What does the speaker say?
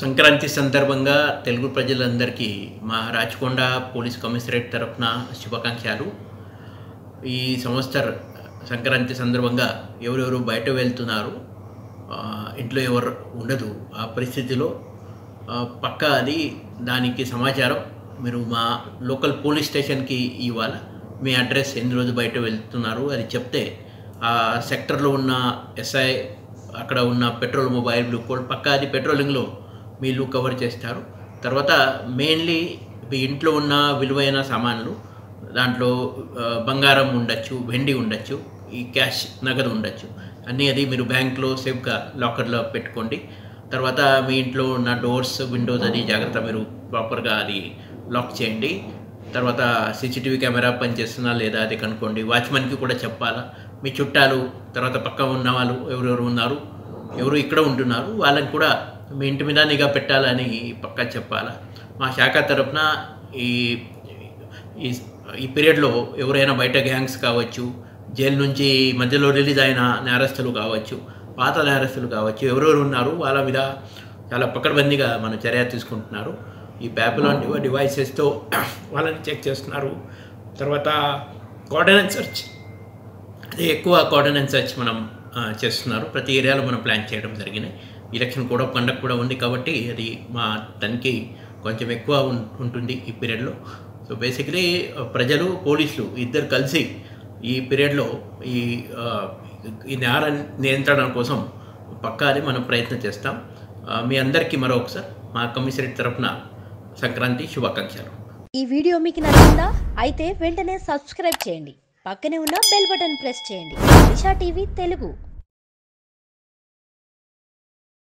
సంక్రాంతి సందర్భంగా తెలుగు ప్రజలందరికీ మా రాచకొండ పోలీస్ కమిషనరేట్ తరఫున శుభాకాంక్షలు ఈ సంవత్సర సంక్రాంతి సందర్భంగా ఎవరెవరు బయట వెళ్తున్నారు ఆ, ఇంట్లో ఎవరు ఉండదు ఆ పరిస్థితిలో ఆ, పక్కా అది దానికి సమాచారం మీరు మా లోకల్ పోలీస్ స్టేషన్కి ఇవ్వాలి మీ అడ్రస్ ఎన్ని రోజు బయట వెళ్తున్నారు అది చెప్తే ఆ సెక్టర్లో ఉన్న ఎస్ఐ అక్కడ ఉన్న పెట్రోల్ మొబైల్ బ్లూ కోడ్ పక్కా అది పెట్రోలింగ్లో వీళ్ళు కవర్ చేస్తారు తర్వాత మెయిన్లీ మీ ఇంట్లో ఉన్న విలువైన సామాన్లు దాంట్లో ఆ, బంగారం ఉండొచ్చు వెండి ఉండొచ్చు ఈ క్యాష్ నగదు ఉండొచ్చు అన్నీ అది మీరు బ్యాంక్లో సేఫ్గా లాకర్లో పెట్టుకోండి తర్వాత మీ ఇంట్లో ఉన్న డోర్స్ విండోస్ అది జాగ్రత్త మీరు ప్రాపర్గా అది లాక్ చేయండి తర్వాత సీసీటీవీ కెమెరా పనిచేస్తుందా లేదా అది కనుక్కోండి వాచ్మెన్కి కూడా చెప్పాలా మీ చుట్టాలు తర్వాత పక్క ఉన్న వాళ్ళు ఎవరెవరు ఉన్నారు ఎవరు ఇక్కడ ఉంటున్నారు వాళ్ళని కూడా మీ ఇంటి మీద నిఘా పెట్టాలని పక్కా చెప్పాలా మా శాఖ తరఫున ఈ ఈ ఈ పీరియడ్లో ఎవరైనా బయట గ్యాంగ్స్ కావచ్చు జైలు నుంచి మధ్యలో రిలీజ్ అయిన నేరస్తులు కావచ్చు పాత నేరస్తులు కావచ్చు ఎవరెవరు ఉన్నారు వాళ్ళ మీద చాలా పకడ్బందీగా మన చర్య తీసుకుంటున్నారు ఈ ప్యాపిలాన్ డివైసెస్తో వాళ్ళని చెక్ చేస్తున్నారు తర్వాత కోఆర్డినేట్ సెర్చ్ అది ఎక్కువ కోఆర్డినేట్ సెర్చ్ మనం ఆ, చేస్తున్నారు ప్రతి ఏరియాలో మనం ప్లాన్ చేయడం జరిగినాయి ఎలక్షన్ కూడా కండక్ట్ కూడా ఉంది కాబట్టి అది మా తనిఖీ కొంచెం ఎక్కువ ఉం- ఉంటుంది ఈ పీరియడ్లో సో బేసికలీ ప్రజలు పోలీసులు ఇద్దరు కలిసి ఈ పీరియడ్లో ఈ ఆ, ఈ నేర నియంత్రణ కోసం పక్కా అది మనం ప్రయత్నం చేస్తాం ఆ, మీ అందరికీ మరొకసారి మా కమిషనరేట్ తరఫున సంక్రాంతి శుభాకాంక్షలు ఈ వీడియో మీకు నచ్చిందా అయితే వెంటనే సబ్స్క్రైబ్ చేయండి పక్కనే ఉన్న బెల్ బటన్ ప్రెస్ చేయండి దిశా టీవీ తెలుగు